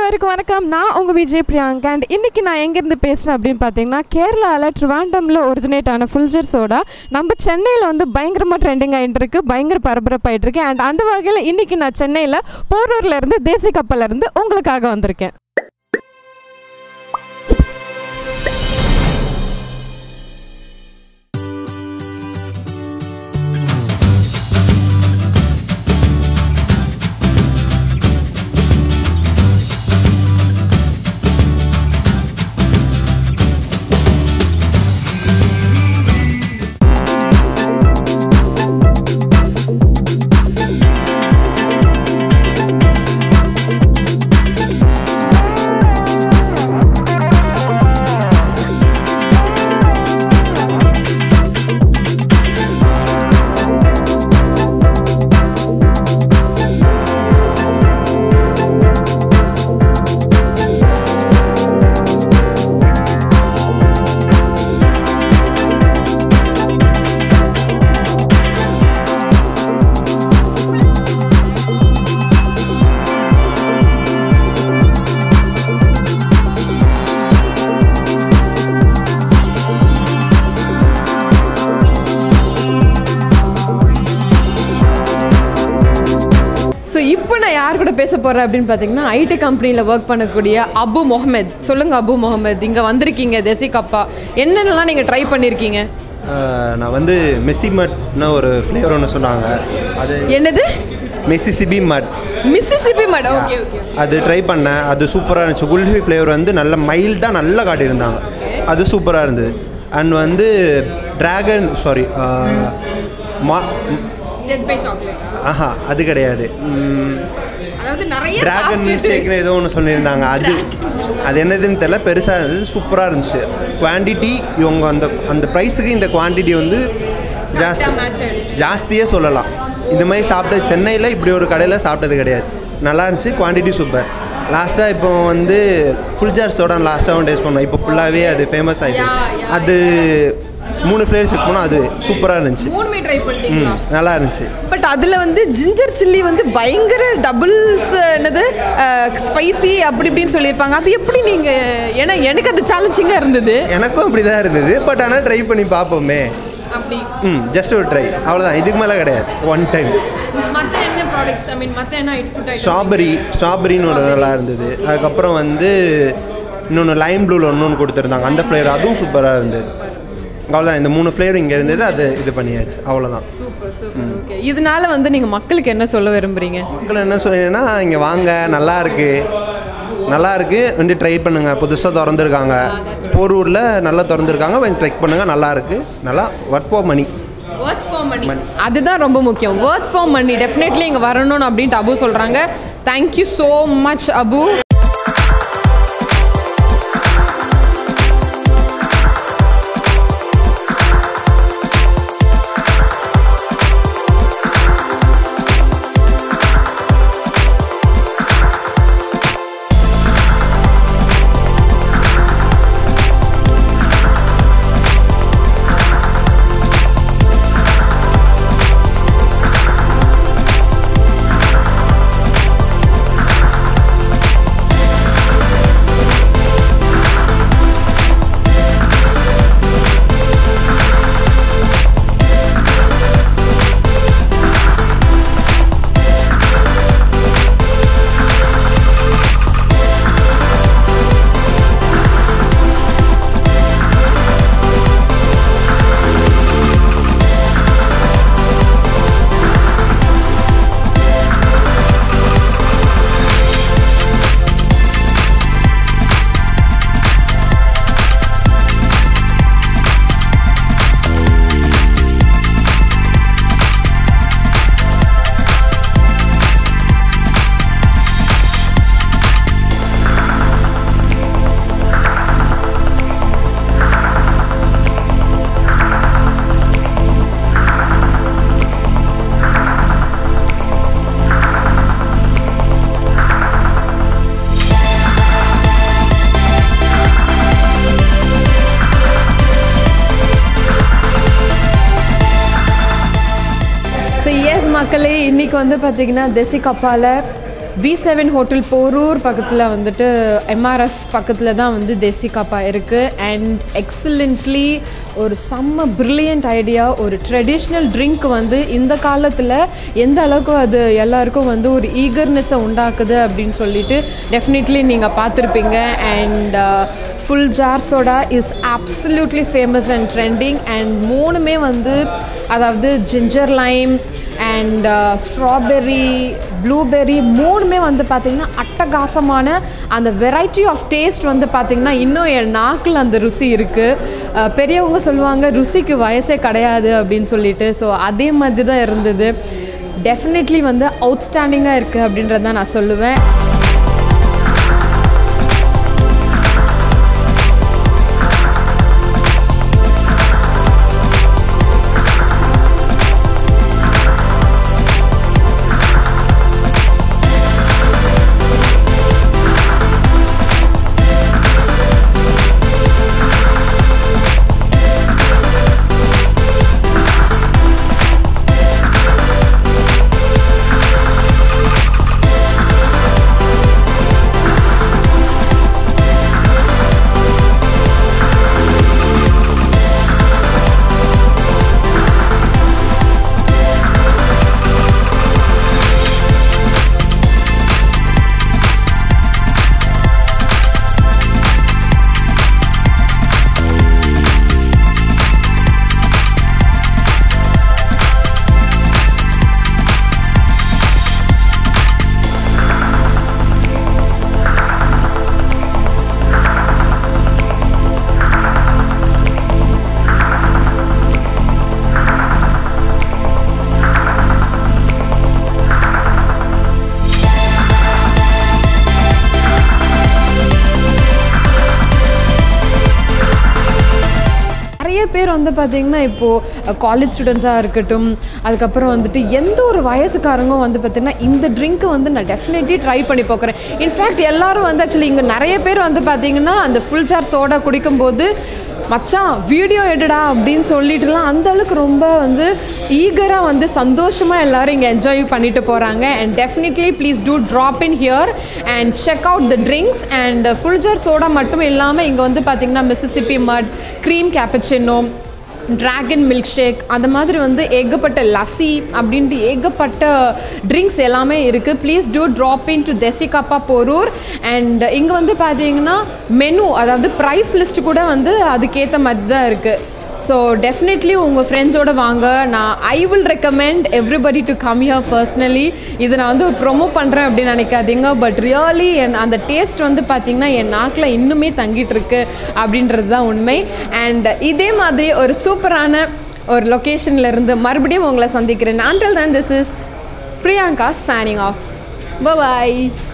எல்லாருக்கும் வணக்கம் நான் உங்கள் விஜய் பிரியாங்க் அண்ட் இன்னைக்கு நான் எங்கேருந்து பேசுகிறேன் அப்படின்னு பார்த்தீங்கன்னா கேரளாவில் ட்ரிவாண்டமில் ஒரிஜினேட் ஆன ஃபுல்ஜர் சோடா நம்ம சென்னையில் வந்து பயங்கரமாக ட்ரெண்டிங் ஆகிட்டு இருக்கு பயங்கர பரபரப்பாயிட்டு இருக்கு அண்ட் அந்த வகையில் இன்னைக்கு நான் சென்னையில் போரூர்ல இருந்து தேசி கப்பல்ல இருந்து உங்களுக்காக வந்திருக்கேன் ஸோ இப்போ நான் யார் கூட பேச போகிறேன் அப்படின்னு பார்த்தீங்கன்னா ஐடி கம்பெனியில் ஒர்க் பண்ணக்கூடிய அபு முகமது சொல்லுங்கள் அபு முகமது இங்கே வந்திருக்கீங்க தேசி கப்பா என்னென்னலாம் நீங்கள் ட்ரை பண்ணியிருக்கீங்க ஆஹ் நான் வந்து மெஸ்ஸி மட்னு ஒரு ஃப்ளேவர் ஒன்று சொன்னாங்க அது என்னது Mississippi mud Mississippi madam okay okay அது ட்ரை பண்ணேன் அது சூப்பராக இருந்துச்சு குல்ஃபி ஃப்ளேவர் வந்து நல்ல மைல்டாக நல்லா காட்டியிருந்தாங்க அது சூப்பராக இருந்தது அண்ட் வந்து ட்ராகன் சாரி மா டெத் பை சாக்லேட் ஆஹா அது கிடையாது அதாவது நிறைய ட்ராகன் மிஸ்டேக்னு ஏதோ ஒன்று சொல்லியிருந்தாங்க அது அது என்னதுன்னு தெரியல பெருசாக இருந்தது சூப்பராக இருந்துச்சு குவான்டிட்டி இவங்க அந்த அந்த ப்ரைஸுக்கு இந்த குவான்டிட்டி வந்து ஜாஸ்தி மேட்ச் ஆயிடுச்சு ஜாஸ்தியே சொல்லலாம் இந்த மாதிரி சாப்பிட்டது சென்னையில் இப்படி ஒரு கடையில் சாப்பிட்டது கிடையாது நல்லா இருந்துச்சு குவான்டிட்டி சூப்பர் லாஸ்ட்டாக இப்போ வந்து ஃபுல் ஜார் சோடா லாஸ்ட்டாகவும் டேஸ்ட் பண்ணோம் இப்போ ஃபுல்லாகவே அது ஃபேமஸ் ஆகிடுச்சு Yeah, yeah, அது மூணு ஃப்ளேவர் செக் பண்ணோம் அது சூப்பராக இருந்துச்சு மூணுமே ட்ரை பண்ணிட்டீங்களா ம் நல்லா இருந்துச்சு பட் அதில் வந்து ஜிஞ்சர் சில்லி வந்து பயங்கர டபுள்ஸ் என்னது ஸ்பைசி அப்படி இப்படின்னு சொல்லியிருப்பாங்க அது எப்படி நீங்கள் ஏன்னா எனக்கு அது சேலஞ்சிங்காக இருந்தது எனக்கும் அப்படி தான் இருந்தது பட் ஆனால் ட்ரை பண்ணி பார்ப்போமே அப்படி ம் ஜஸ்ட் ஒரு ட்ரை அவ்வளோதான் இதுக்கு மேலே கிடையாது ஒன் டைம் மற்ற என்ன ப்ராடக்ட்ஸ் ஐ மீன் மற்ற என்ன ஃபுட் ஸ்ட்ராபெரி ஸ்ட்ராபெரின்னு ஒரு நல்லா இருந்தது அதுக்கப்புறம் வந்து இன்னொன்று லைம் ப்ளூவில் இன்னொன்று கொடுத்துருந்தாங்க அந்த ஃப்ளேவர் அதுவும் சூப்பராக இருந்தது அவ்வளோதான் இந்த மூணு ஃப்ளேவர் இங்கே இருந்தது அது இது பண்ணியாச்சு அவ்வளோதான் சூப்பர் சூப்பர் ஓகே இதனால வந்து நீங்கள் மக்களுக்கு என்ன சொல்ல விரும்புறீங்க மக்கள் என்ன சொன்னீங்கன்னா இங்கே வாங்க நல்லா இருக்கு நல்லா இருக்கு வந்து ட்ரை பண்ணுங்க புதுசாக திறந்துருக்காங்க போரூரில் நல்லா திறந்துருக்காங்க கொஞ்சம் ட்ரை பண்ணுங்க நல்லா இருக்கு நல்லா work for money worth for money அதுதான் ரொம்ப முக்கியம் ஒர்த் ஃபார் மணி டெஃபினெட்லி இங்கே வரணும் அப்படின்ட்டு அபு சொல்கிறாங்க தேங்க்யூ ஸோ மச் அபு மக்களே இன்னைக்கு வந்து பார்த்தீங்கன்னா Desi Kappa V seven hotel Porur பக்கத்தில் வந்துட்டு எம்ஆர்எஃப் பக்கத்தில் தான் வந்து தேசி காப்பா இருக்குது அண்ட் எக்ஸலண்ட்லி ஒரு செம்ம ப்ரில்லியண்ட் ஐடியா ஒரு ட்ரெடிஷ்னல் ட்ரிங்க் வந்து இந்த காலத்தில் எந்த அளவுக்கு அது எல்லாருக்கும் வந்து ஒரு ஈகர்னஸை உண்டாக்குது அப்படின்னு சொல்லிட்டு டெஃபினெட்லி நீங்கள் பார்த்துருப்பீங்க and full jar soda is absolutely famous and trending and மூணுமே வந்து அதாவது ginger lime and strawberry blueberry மூணுமே வந்து பார்த்திங்கன்னா அட்டகாசமான அந்த வெரைட்டி ஆஃப் டேஸ்ட் வந்து பார்த்திங்கன்னா இன்னும் என் நாக்கில் அந்த ருசி இருக்குது பெரியவங்க சொல்லுவாங்க ருசிக்கு வயசே கிடையாது அப்படின்னு சொல்லிட்டு ஸோ அதே மாதிரி தான் இருந்தது டெஃபினெட்லி வந்து அவுட்ஸ்டாண்டிங்காக இருக்குது அப்படின்றத தான் நான் சொல்லுவேன் நிறைய பேர் வந்து பார்த்திங்கன்னா இப்போது காலேஜ் ஸ்டூடெண்ட்ஸாக இருக்கட்டும் அதுக்கப்புறம் வந்துட்டு எந்த ஒரு வயசுக்காரங்க வந்து பார்த்திங்கன்னா இந்த ட்ரிங்க்கை வந்து நான் டெஃபினெட்லி ட்ரை பண்ணி பார்க்குறேன் இன்ஃபேக்ட் எல்லாரும் வந்து ஆக்சுவலி இங்கே நிறைய பேர் வந்து பார்த்திங்கன்னா அந்த ஃபுல் ஜார் சோடா குடிக்கும்போது மச்சான் வீடியோ எடுடா அப்படின்னு சொல்லிட்டுலாம் அந்த அளவுக்கு ரொம்ப வந்து ஈகராக வந்து சந்தோஷமாக எல்லாரும் இங்கே என்ஜாய் பண்ணிட்டு போகிறாங்க and definitely please do drop in here and check out the drinks and full jar soda மட்டும் இல்லாமல் இங்கே வந்து பார்த்திங்கன்னா Mississippi mud cream cappuccino dragon milk shake அந்த மாதிரி வந்து ஏகப்பட்ட லஸ்ஸி அப்படின்ட்டு ஏகப்பட்ட ட்ரிங்க்ஸ் எல்லாமே இருக்குது please do drop in to Desi Kappa Porur and இங்கே வந்து பார்த்தீங்கன்னா மெனு அதாவது ப்ரைஸ் லிஸ்ட் கூட வந்து அதுக்கேற்ற மாதிரி தான் இருக்குது ஸோ டெஃபினெட்லி உங்கள் ஃப்ரெண்ட்ஸோட வாங்க நான் I will recommend everybody to come here personally இது நான் வந்து ப்ரொமோ பண்ணுறேன் அப்படின்னு நினைக்காதீங்க பட் ரியலி என் அந்த டேஸ்ட் வந்து பார்த்திங்கன்னா என் நாக்கில் இன்னுமே தங்கிட்டு இருக்கு அப்படின்றது தான் உண்மை அண்ட் இதே மாதிரி ஒரு சூப்பரான ஒரு லொக்கேஷனில் இருந்து மறுபடியும் உங்களை சந்திக்கிறேன் until then this is Priyanka signing off bye